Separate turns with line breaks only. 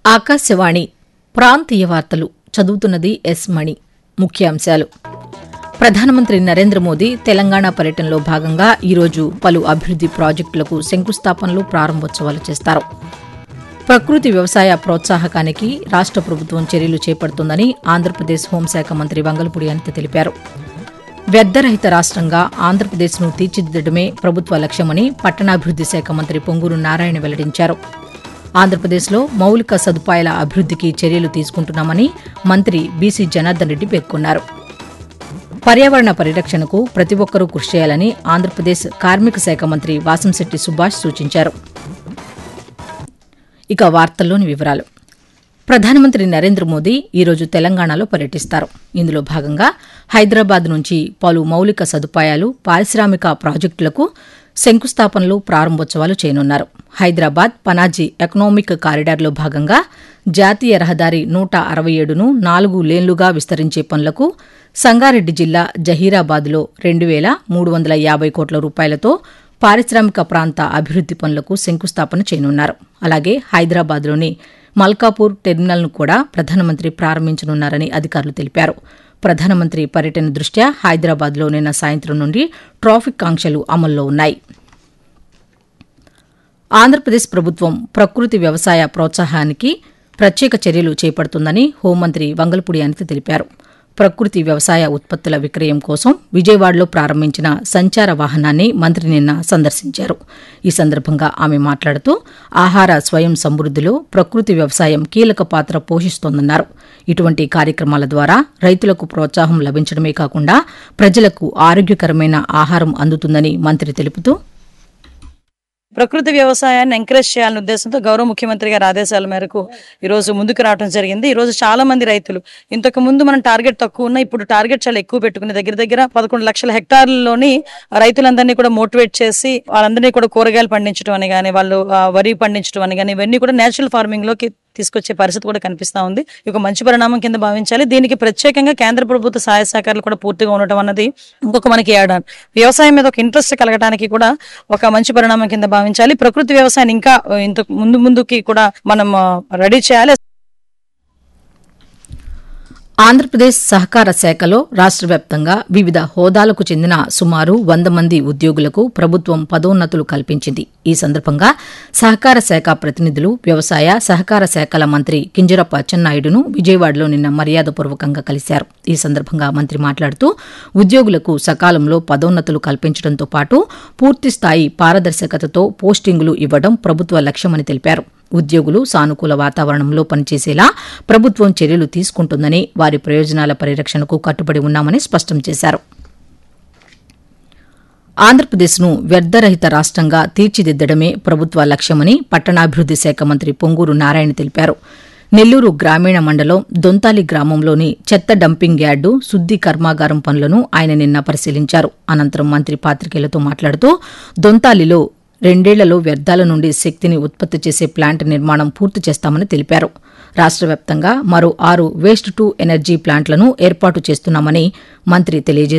ఆకాశవాణి ప్రాంతీయ వార్తలు చదువుతున్నది ఎస్ మణి ముఖ్యాంశాలు ప్రధానమంత్రి నరేంద్ర మోదీ తెలంగాణ పర్యటనలో భాగంగా ఈరోజు పలు అభివృద్ది ప్రాజెక్టులకు శంకుస్థాపనలు ప్రారంభోత్సవాలు చేస్తారు ప్రకృతి వ్యవసాయ ప్రోత్సాహకానికి రాష్ట ప్రభుత్వం చర్యలు చేపడుతోందని ఆంధ్రప్రదేశ్ హోంశాఖ మంత్రి వంగలపూడి అనిత తెలిపారు వ్యర్థరహిత రాష్ట్రంగా ఆంధ్రప్రదేశ్ను తీర్చిదిద్దడమే ప్రభుత్వ లక్ష్యమని పట్టణాభివృద్ది శాఖ మంత్రి పొంగూరు నారాయణ వెల్లడించారు ఆంధ్రప్రదేశ్లో మౌలిక సదుపాయాల అభివృద్దికి చర్యలు తీసుకుంటున్నామని మంత్రి బీసీ జనార్దన్ రెడ్డి పేర్కొన్నారు పర్యావరణ పరిరక్షణకు ప్రతి ఒక్కరూ కృషి చేయాలని ఆంధ్రప్రదేశ్ కార్మిక శాఖ మంత్రి వాసంశెట్టి సుభాష్ సూచించారు ఇక వార్తల్లోని వివరాలు ప్రధానమంత్రి నరేంద్ర మోదీ ఈరోజు తెలంగాణలో పర్యటిస్తారు ఇందులో భాగంగా హైదరాబాద్ నుంచి పలు మౌలిక సదుపాయాలు పారిశ్రామిక ప్రాజెక్టులకు శంకుస్థాపనలు ప్రారంభోత్సవాలు చేయనున్నారు హైదరాబాద్ పనాజీ ఎకనామిక్ కారిడార్లో భాగంగా జాతీయ రహదారి నూట అరవై ఏడును నాలుగు లేన్లుగా విస్తరించే పనులకు సంగారెడ్డి జిల్లా జహీరాబాద్లో రెండు వేల మూడు వందల యాభై కోట్ల రూపాయలతో పారిశ్రామిక ప్రాంత అభివృద్ది పనులకు శంకుస్థాపన చేయనున్నారు అలాగే హైదరాబాద్లోని మల్కాపూర్ టెర్మినల్ను కూడా ప్రధానమంత్రి ప్రారంభించనున్నారని అధికారులు తెలిపారు ప్రధానమంత్రి పర్యటన దృష్ట్యా హైదరాబాద్లో నిన్న సాయంత్రం నుండి ట్రాఫిక్ ఆంక్షలు అమల్లో ఉన్నాయి ఆంధ్రప్రదేశ్ ప్రభుత్వం ప్రకృతి వ్యవసాయ ప్రోత్సాహానికి ప్రత్యేక చర్యలు చేపడుతుందని హోంమంత్రి వంగల్పూడి అనిత తెలిపారు ప్రకృతి వ్యవసాయ ఉత్పత్తుల విక్రయం కోసం విజయవాడలో ప్రారంభించిన సంచార వాహనాన్ని మంత్రి నిన్న సందర్శించారు ఈ సందర్భంగా ఆమె మాట్లాడుతూ ఆహార స్వయం సమృద్దిలో ప్రకృతి వ్యవసాయం కీలక పాత్ర పోషిస్తోందన్నారు ఇటువంటి కార్యక్రమాల ద్వారా రైతులకు ప్రోత్సాహం లభించడమే కాకుండా ప్రజలకు ఆరోగ్యకరమైన ఆహారం అందుతుందని మంత్రి తెలుపుతూ
ప్రకృతి వ్యవసాయాన్ని ఎంకరేజ్ చేయాలనే ఉద్దేశంతో గౌరవ ముఖ్యమంత్రి గారి ఆదేశాల మేరకు ఈ రోజు ముందుకు రావడం జరిగింది ఈ రోజు చాలా మంది రైతులు ఇంతకు ముందు మనం టార్గెట్ తక్కువ ఉన్న ఇప్పుడు టార్గెట్ చాలా ఎక్కువ పెట్టుకుని దగ్గర దగ్గర పదకొండు లక్షల హెక్టార్లలోని రైతులందరినీ కూడా మోటివేట్ చేసి వాళ్ళందరినీ కూడా కూరగాయలు పండించడం అని కానీ వాళ్ళు ఆ, వరి పండించడం అని కానీ ఇవన్నీ కూడా నేచురల్ ఫార్మింగ్ లోకి తీసుకొచ్చే పరిస్థితి కూడా కనిపిస్తా ఉంది ఇది ఒక మంచి పరిణామం కింద భావించాలి దీనికి ప్రత్యేకంగా కేంద్ర ప్రభుత్వ సహాయ సహకారాలు కూడా పూర్తిగా ఉండటం అన్నది ఇంకొక మనకి ఏడాది వ్యవసాయం మీద ఒక ఇంట్రెస్ట్ కలగడానికి కూడా ఒక మంచి పరిణామం కింద భావించాలి ప్రకృతి వ్యవసాయాన్ని ఇంకా ఆ, ఇంత ముందు ముందుకి కూడా మనం రెడీ చేయాలి
ఆంధ్రప్రదేశ్ సహకార శాఖలో రాష్ట్ర వ్యాప్తంగా వివిధ హోదాలకు చెందిన సుమారు వంద మంది ఉద్యోగులకు ప్రభుత్వం పదోన్నతులు కల్పించింది ఈ సందర్భంగా సహకార శాఖ ప్రతినిధులు వ్యవసాయ సహకార శాఖల మంత్రి కింజరప్ప అచ్చెన్నాయుడును విజయవాడలో నిన్న మర్యాదపూర్వకంగా కలిశారు ఈ సందర్భంగా మంత్రి మాట్లాడుతూ ఉద్యోగులకు సకాలంలో పదోన్నతులు కల్పించడంతో పాటు పూర్తిస్థాయి పారదర్శకతతో పోస్టింగులు ఇవ్వడం ప్రభుత్వ లక్ష్యమని తెలిపారు ఉద్యోగులు సానుకూల వాతావరణంలో పనిచేసేలా ప్రభుత్వం చర్యలు తీసుకుంటుందని వారి ప్రయోజనాల పరిరక్షణకు కట్టుబడి ఉన్నామని స్పష్టం చేశారు ఆంధ్రప్రదేశ్ను వ్యర్థరహిత రాష్ట్రంగా తీర్చిదిద్దడమే ప్రభుత్వ లక్ష్యమని పట్టణాభివృద్ది శాఖ మంత్రి పొంగూరు నారాయణ తెలిపారు నెల్లూరు గ్రామీణ మండలం దొంతాలి గ్రామంలోని చెత్త డంపింగ్ యార్డు శుద్ది కర్మాగారం పనులను ఆయన నిన్న పరిశీలించారు అనంతరం మంత్రి పాతికేయులతో మాట్లాడుతూ దొంతాలిలో రెండేళ్లలో వ్యర్థాల నుండి శక్తిని ఉత్పత్తి చేసే ప్లాంట్ నిర్మాణం పూర్తి చేస్తామని తెలిపారు రాష్ట్ర వ్యాప్తంగా మరో ఆరు వేస్ట్ టు ఎనర్జీ ప్లాంట్లను ఏర్పాటు చేస్తున్నామని మంత్రి తెలియజేస్తూ